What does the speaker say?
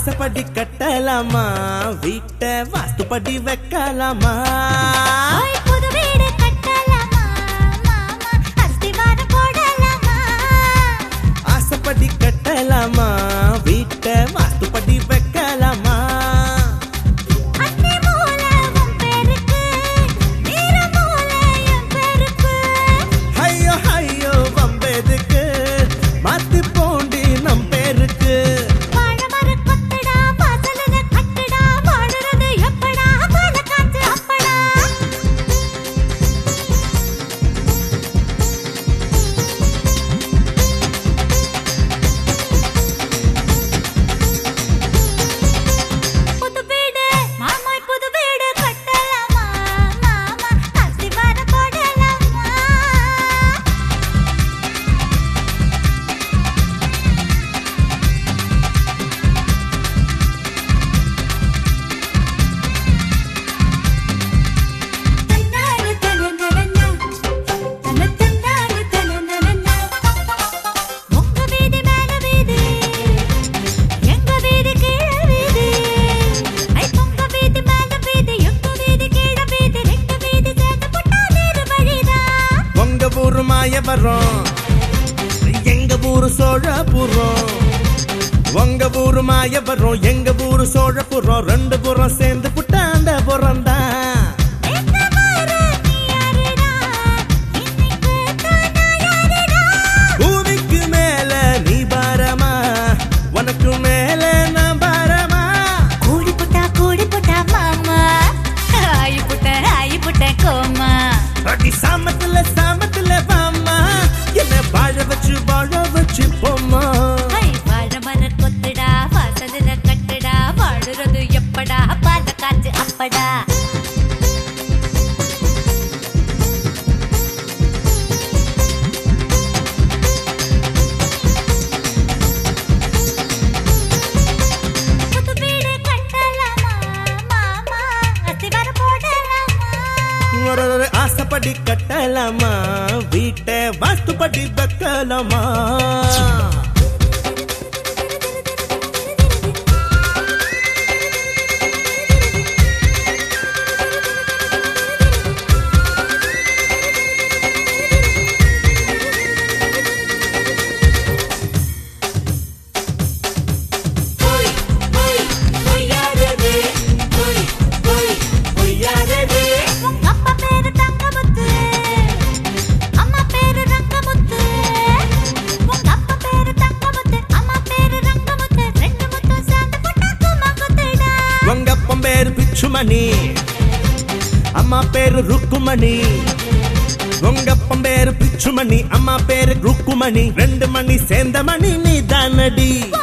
ஆசைப்படி கட்டலாமா வீட்டை வாஸ்துப்படி வைக்கலாமா ஓய் புது வீடு கட்டலாமா மாமா அஸ்திவாரம் போடலாமா ஆசைப்படி கட்டலாமா வீட்டை வாஸ்துப்படி வைக்கலாமா அத்தி மூலை உன் பேருக்கு நீல மூலை என் பேருக்கு ஐயோ ஐயோ வம்பெதுக்கு மாத்தி போண்டி நம் பேருக்கு வாழமர கொத்தடா வாசலுல கட்டடா வாடுறது எப்படா பால காத்து அப்படா புது வீடு மாமாய் புது வீடு கட்டலாமா மாமா அஸ்திவாரம் போடலாமா தன்னாரு தனனனனா தன தன்னாரு தனனனனா உங்க வீதி மேல வீதி எங்க வீதி கீழ வீதி ஐ உங்க வீதி மேல வீதி எங்க வீதி கீழ வீதி ரெண்டு வீதி சேர்ந்து போட்டா வேறு வழிதான் உங்க ஊரு மாயவரம் எங்க ஊரு சோழபுரம் உங்க ஊரு மாயவரம் எங்க ஊரு சோழபுரம் ரெண்டு புறம் சேர்ந்து புட்டாண்ட புறம் தான் இந்த மாறு நீ யாருடா இன்னைக்கு தான் நான் யாருடா பூமிக்கு மேல நீ பாரமா உனக்கு மேல நான் பாரமா கூடி புட்டா கூடி புட்டா மாமா ஆயி புட்ட ஆயி புட்ட கோமா அடி சாமத்துல சாமத்துல பாமா என்ன வாழ வச்சு வாழ வச்சு போமா ஐ வாழ மர கொத்துடா வாசலுல கட்டுடா வாழுறது எப்படா பால காத்து அப்படா புது வீடு கட்டலாமா மாமா அஸ்திவாரம் போடலாமா ஒரு ஒரு ஆசைப்படி கட்டலாமா வீட்டை வாஸ்துப்படி வைக்கலாமா உங்க அப்பா பேரு தங்கமுத்து அம்மா பேரு ரங்கமுத்து உங்க அப்பா பேரு தங்கமுத்து அம்மா பேரு ரங்கமுத்து ரெண்டு முத்தும் சேர்ந்து போட்டா கும்மா குத்துடா உங்க அப்பன் பேரு பிச்சுமணி அம்மா பேரு ருக்குமணி உங்க அப்பன் பேரு பிச்சுமணி அம்மா பேரு ருக்குமணி ரெண்டு மணி சேர்ந்த மணி நீ தானடி